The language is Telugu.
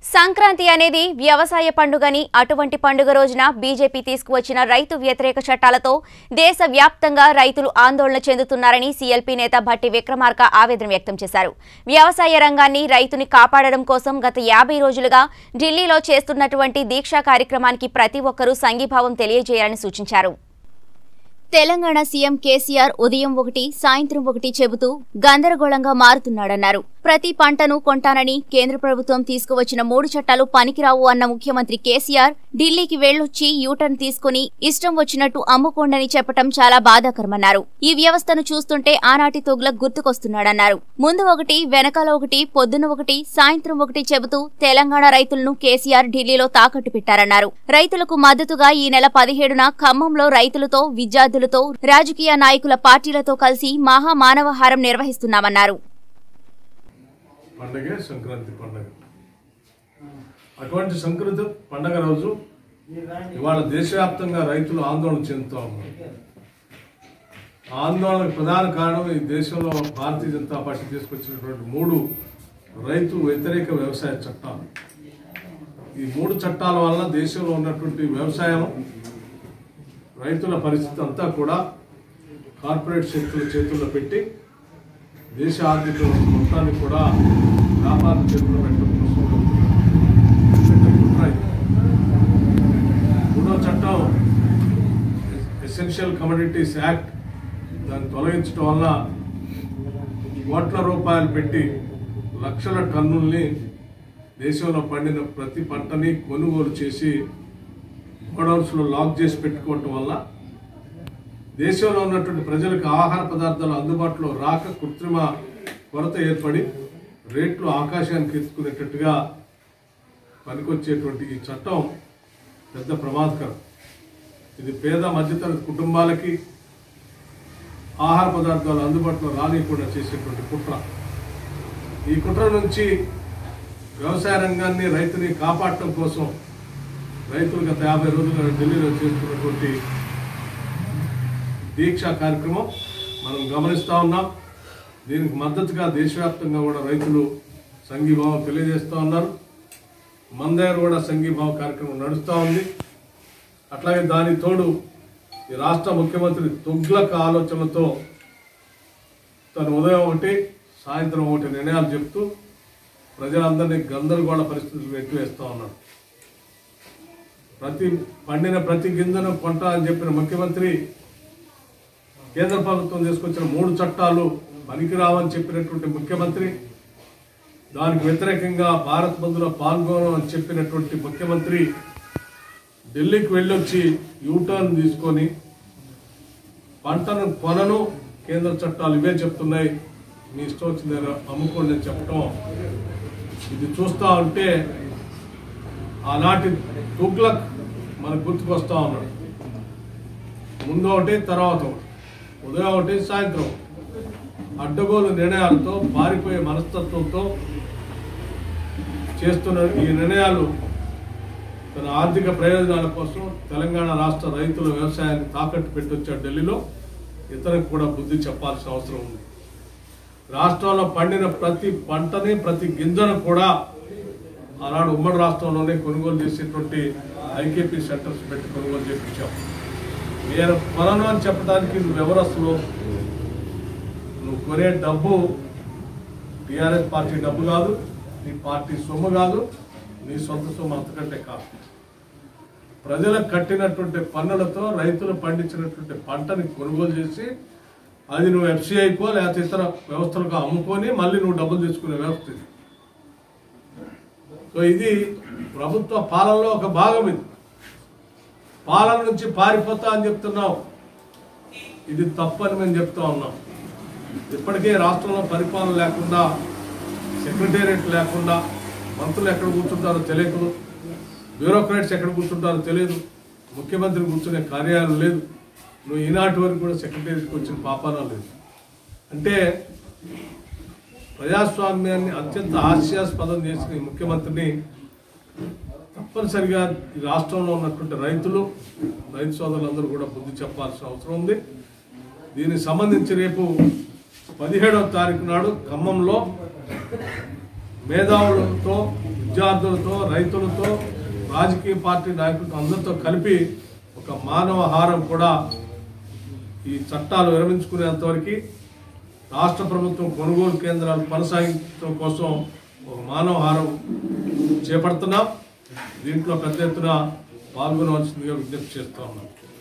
సంక్రాంతి అనేది వ్యవసాయ పండుగని అటువంటి పండుగ రోజున బీజేపీ తీసుకువచ్చిన రైతు వ్యతిరేక చట్టాలతో దేశ వ్యాప్తంగా రైతులు ఆందోళన చెందుతున్నారని సీఎల్పీ నేత భట్టి విక్రమార్క ఆవేదన వ్యక్తం చేశారు వ్యవసాయ రంగాన్ని రైతుని కాపాడడం కోసం గత యాభై రోజులుగా ఢిల్లీలో చేస్తున్నటువంటి దీక్షా కార్యక్రమానికి ప్రతి ఒక్కరూ సంఘీభావం తెలియజేయాలని సూచించారు తెలంగాణ సీఎం కేసీఆర్ ఉదయం ఒకటి సాయంత్రం ఒకటి చెబుతూ గందరగోళంగా మారుతున్నాడన్నారు ప్రతి పంటను కొంటానని కేంద్ర ప్రభుత్వం తీసుకువచ్చిన మూడు చట్టాలు పనికిరావు అన్న ముఖ్యమంత్రి కేసీఆర్ ఢిల్లీకి వెళ్లొచ్చి యూటర్న్ తీసుకుని ఇష్టం వచ్చినట్టు అమ్ముకోండని చెప్పటం చాలా బాధాకరమన్నారు ఈ వ్యవస్థను చూస్తుంటే ఆనాటి తొగ్లక్ గుర్తుకొస్తున్నాడన్నారు ముందు ఒకటి వెనకాల ఒకటి పొద్దున ఒకటి సాయంత్రం ఒకటి చెబుతూ తెలంగాణ రైతులను కేసీఆర్ ఢిల్లీలో తాకట్టు పెట్టారన్నారు రైతులకు మద్దతుగా ఈ నెల పదిహేడున ఖమ్మంలో రైతులతో విద్యార్థులతో రాజకీయ నాయకుల పార్టీలతో కలిసి మహా మానవహారం నిర్వహిస్తున్నామన్నారు పండగే సంక్రాంతి పండగ అటువంటి సంక్రాంతి పండగ రోజు ఇవాళ దేశవ్యాప్తంగా రైతులు ఆందోళన చెందుతూ ఉన్నారు ఆ ఆందోళనకు ప్రధాన కారణం ఈ దేశంలో భారతీయ జనతా పార్టీ తీసుకొచ్చినటువంటి మూడు రైతు వ్యతిరేక వ్యవసాయ చట్టాలు ఈ మూడు చట్టాల వలన దేశంలో ఉన్నటువంటి వ్యవసాయం రైతుల పరిస్థితి అంతా కూడా కార్పొరేట్ శక్తుల చేతుల్లో పెట్టి దేశ ఆర్థిక వ్యవస్థ మొత్తాన్ని కూడా వ్యాపార చేతుల్లో పెట్టడం కోసం పెట్టిన కుట్ర ఇది. మూడో చట్టం ఎసెన్షియల్ కమోడిటీస్ యాక్ట్ దాన్ని తొలగించడం వల్ల కోట్ల రూపాయలు పెట్టి లక్షల టన్నుల్ని దేశంలో పండిన ప్రతి పంటని కొనుగోలు చేసి గోడౌన్స్లో లాక్ చేసి పెట్టుకోవటం వల్ల దేశంలో ఉన్నటువంటి ప్రజలకు ఆహార పదార్థాలు అందుబాటులో రాక కృత్రిమ కొరత ఏర్పడి రేట్లు ఆకాశానికి ఎత్తుకునేటట్టుగా పనికొచ్చేటువంటి ఈ చట్టం పెద్ద ప్రమాదకరం ఇది పేద మధ్యతరగతి కుటుంబాలకి ఆహార పదార్థాలు అందుబాటులో రానియకుండా చేసేటువంటి కుట్ర ఈ కుట్ర నుంచి వ్యవసాయ రంగాన్ని రైతుని కాపాడటం కోసం రైతులు గత యాభై రోజులుగా ఢిల్లీలో చేస్తున్నటువంటి దీక్షా కార్యక్రమం మనం గమనిస్తూ ఉన్నాం దీనికి మద్దతుగా దేశవ్యాప్తంగా కూడా రైతులు సంఘీభావం తెలియజేస్తూ ఉన్నారు మన దగ్గర కూడా సంఘీభావ కార్యక్రమం నడుస్తూ ఉంది అట్లాగే దానికి తోడు ఈ రాష్ట్ర ముఖ్యమంత్రి తుగ్లక్ ఆలోచనలతో తను ఉదయం ఒకటి సాయంత్రం ఒకటి నిర్ణయాలు చెప్తూ ప్రజలందరినీ గందరగోళ పరిస్థితులు నెట్టివేస్తూ ఉన్నాడు ప్రతి పండిన ప్రతి గింజను కొంటా అని చెప్పిన ముఖ్యమంత్రి కేంద్ర ప్రభుత్వం తీసుకొచ్చిన మూడు చట్టాలు పనికిరావని చెప్పినటువంటి ముఖ్యమంత్రి దానికి వ్యతిరేకంగా భారత్ బంధులో పాల్గొనను అని చెప్పినటువంటి ముఖ్యమంత్రి ఢిల్లీకి వెళ్ళొచ్చి యూటర్న్ తీసుకొని పంటను కొనను కేంద్ర చట్టాలు ఇవే చెప్తున్నాయి మీ ఇష్టం వచ్చిన దగ్గర అమ్ముకోండి అని చెప్పటం ఇది చూస్తా ఉంటే ఆనాటి తుగ్లక్ మనకు గుర్తుకొస్తా ఉన్నాడు ముందు ఒకటి తర్వాత ఒకటి ఉదయం ఒకటి సాయంత్రం ఒకటి. అడ్డగోలు నిర్ణయాలతో పారిపోయే మనస్తత్వంతో చేస్తున్న ఈ నిర్ణయాలు తన ఆర్థిక ప్రయోజనాల కోసం తెలంగాణ రాష్ట్ర రైతుల వ్యవసాయాన్ని తాకట్టు పెట్టొచ్చాడు ఢిల్లీలో ఇతరులకు కూడా బుద్ధి చెప్పాల్సిన అవసరం ఉంది రాష్ట్రంలో పండిన ప్రతి పంటని ప్రతి గింజను కూడా ఆనాడు ఉమ్మడి రాష్ట్రంలోనే కొనుగోలు చేసేటువంటి ఐకేపీ సెంటర్స్ పెట్టి కొనుగోలు చేపించాం నేను కొనను అని చెప్పడానికి నువ్వు ఎవరు అసలు నువ్వు కొనే డబ్బు టీఆర్ఎస్ పార్టీ డబ్బు కాదు నీ పార్టీ సొమ్ము కాదు నీ సొంత సొమ్ము అంతకంటే కాదు ప్రజలకు కట్టినటువంటి పన్నులతో రైతులు పండించినటువంటి పంటని కొనుగోలు చేసి అది నువ్వు ఎఫ్సిఐకో లేకపోతే ఇతర వ్యవస్థలకు అమ్ముకొని మళ్ళీ నువ్వు డబ్బులు తీసుకునే వ్యవస్థ ఇది సో ఇది ప్రభుత్వ పాలనలో ఒక భాగం ఇది పాలన నుంచి పారిపోతా అని చెప్తున్నావు ఇది తప్పని మేము చెప్తా ఉన్నాం ఇప్పటికే రాష్ట్రంలో పరిపాలన లేకుండా సెక్రటేరియట్ లేకుండా మంత్రులు ఎక్కడ కూర్చుంటారో తెలియదు బ్యూరోక్రాట్స్ ఎక్కడ కూర్చుంటారో తెలియదు ముఖ్యమంత్రి కూర్చునే కార్యాలయం లేదు నువ్వు ఈనాటి వరకు కూడా సెక్రటేరియట్కి వచ్చిన పాపాన లేదు అంటే ప్రజాస్వామ్యాన్ని అత్యంత హాస్యాస్పదం చేసిన ఈ ముఖ్యమంత్రిని తప్పనిసరిగా ఈ రాష్ట్రంలో ఉన్నటువంటి రైతులు రైతు సోదరులందరూ కూడా బుద్ధి చెప్పాల్సిన అవసరం ఉంది దీనికి సంబంధించి రేపు పదిహేడవ తారీఖు నాడు ఖమ్మంలో మేధావులతో విద్యార్థులతో రైతులతో రాజకీయ పార్టీ నాయకులతో అందరితో కలిపి ఒక మానవ హారం కూడా ఈ చట్టాలు విరమించుకునేంత వరకు రాష్ట్ర ప్రభుత్వం కొనుగోలు కేంద్రాలు కొనసాగించడం కోసం ఒక మానవ హారం చేపడుతున్నాం దీంట్లో పెద్ద ఎత్తున పాల్గొనవలసిందిగా విజ్ఞప్తి చేస్తా ఉన్నాం